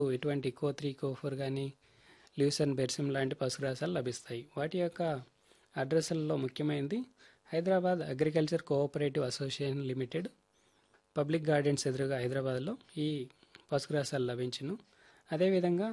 ఇటువంటి కో త్రీ కో ఫోర్ కానీ ల్యూసన్ బెర్సిమ్ లాంటి పశుగ్రాసాలు లభిస్తాయి వాటి యొక్క అడ్రస్లలో ముఖ్యమైనది Hyderabad agriculture cooperative association limited public gardens ఎదురుగా హైదరాబాద్లో ఈ పశుగ్రాసాలు లభించును అదేవిధంగా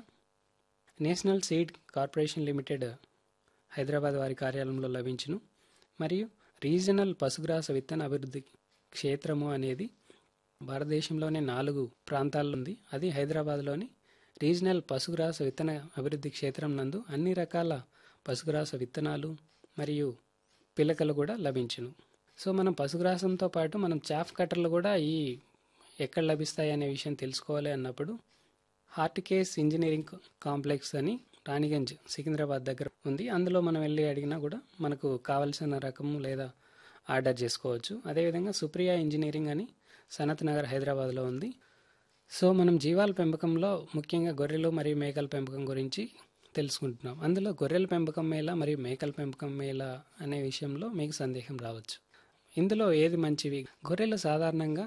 national seed corporation limited Hyderabad వారి కార్యాలయంలో లభించును మరియు రీజనల్ పశుగ్రాస విత్తన అభివృద్ధి క్షేత్రము అనేది భారతదేశంలోనే నాలుగు ప్రాంతాల్లో ఉంది అది హైదరాబాద్లోని రీజనల్ పశుగ్రాస విత్తన అభివృద్ధి క్షేత్రం నందు అన్ని రకాల పశుగ్రాస విత్తనాలు మరియు పిలకలు కూడా లభించును సో మనం పశుగ్రాసంతో పాటు మనం చాఫ్ కట్టర్లు కూడా ఈ ఎక్కడ లభిస్తాయి అనే విషయం తెలుసుకోవాలి అన్నప్పుడు హార్టికేస్ ఇంజనీరింగ్ కాంప్లెక్స్ అని రాణిగంజ్ సికింద్రాబాద్ దగ్గర ఉంది అందులో మనం వెళ్ళి అడిగినా కూడా మనకు కావలసిన రకము లేదా ఆర్డర్ చేసుకోవచ్చు అదేవిధంగా సుప్రియ ఇంజనీరింగ్ అని సనత్ నగర్ హైదరాబాద్లో ఉంది సో మనం జీవాల పెంపకంలో ముఖ్యంగా గొర్రెలు మరియు మేకల పెంపకం గురించి తెలుసుకుంటున్నాం అందులో గొర్రెల పెంపకం మేళ మరియు మేకల పెంపకం మేళ అనే విషయంలో మీకు సందేహం రావచ్చు ఇందులో ఏది మంచివి గొర్రెలు సాధారణంగా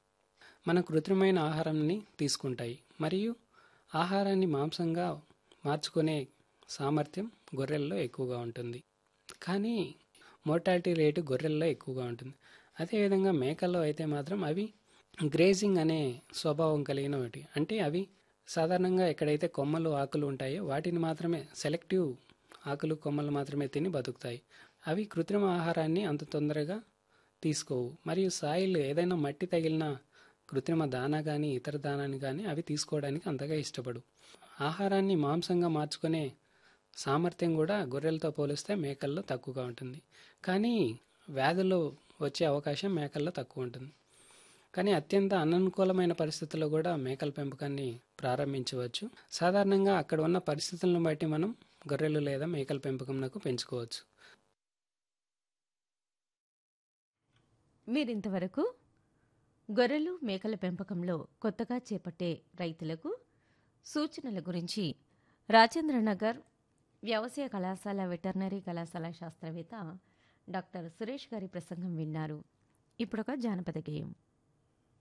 మన కృత్రిమైన ఆహారాన్ని తీసుకుంటాయి మరియు ఆహారాన్ని మాంసంగా మార్చుకునే సామర్థ్యం గొర్రెల్లో ఎక్కువగా ఉంటుంది కానీ మోర్టాలిటీ రేటు గొర్రెల్లో ఎక్కువగా ఉంటుంది అదేవిధంగా మేకల్లో అయితే మాత్రం అవి గ్రేజింగ్ అనే స్వభావం కలిగిన ఒకటి అంటే అవి సాధారణంగా ఎక్కడైతే కొమ్మలు ఆకులు ఉంటాయో వాటిని మాత్రమే సెలెక్టివ్ ఆకులు కొమ్మలు మాత్రమే తిని బతుకుతాయి అవి కృత్రిమ ఆహారాన్ని అంత తొందరగా తీసుకోవు మరియు సాయిల్ ఏదైనా మట్టి తగిలిన కృత్రిమ దానా కానీ ఇతర దానాన్ని కానీ అవి తీసుకోవడానికి అంతగా ఇష్టపడు ఆహారాన్ని మాంసంగా మార్చుకునే సామర్థ్యం కూడా గొర్రెలతో పోలిస్తే మేకల్లో తక్కువగా ఉంటుంది కానీ వ్యాధులు వచ్చే అవకాశం మేకల్లో తక్కువ ఉంటుంది కానీ అత్యంత అననుకూలమైన పరిస్థితుల్లో కూడా మేకల పెంపకాన్ని ప్రారంభించవచ్చు సాధారణంగా అక్కడ ఉన్న పరిస్థితులను బట్టి మనం గొర్రెలు లేదా మేకల పెంపకంకు పెంచుకోవచ్చు మీరింతవరకు గొర్రెలు మేకల పెంపకంలో కొత్తగా చేపట్టే రైతులకు సూచనల గురించి రాజేంద్రనగర్ వ్యవసాయ కళాశాల వెటర్నరీ కళాశాల శాస్త్రవేత్త డాక్టర్ సురేష్ గారి ప్రసంగం విన్నారు ఇప్పుడొక జానపద గేయం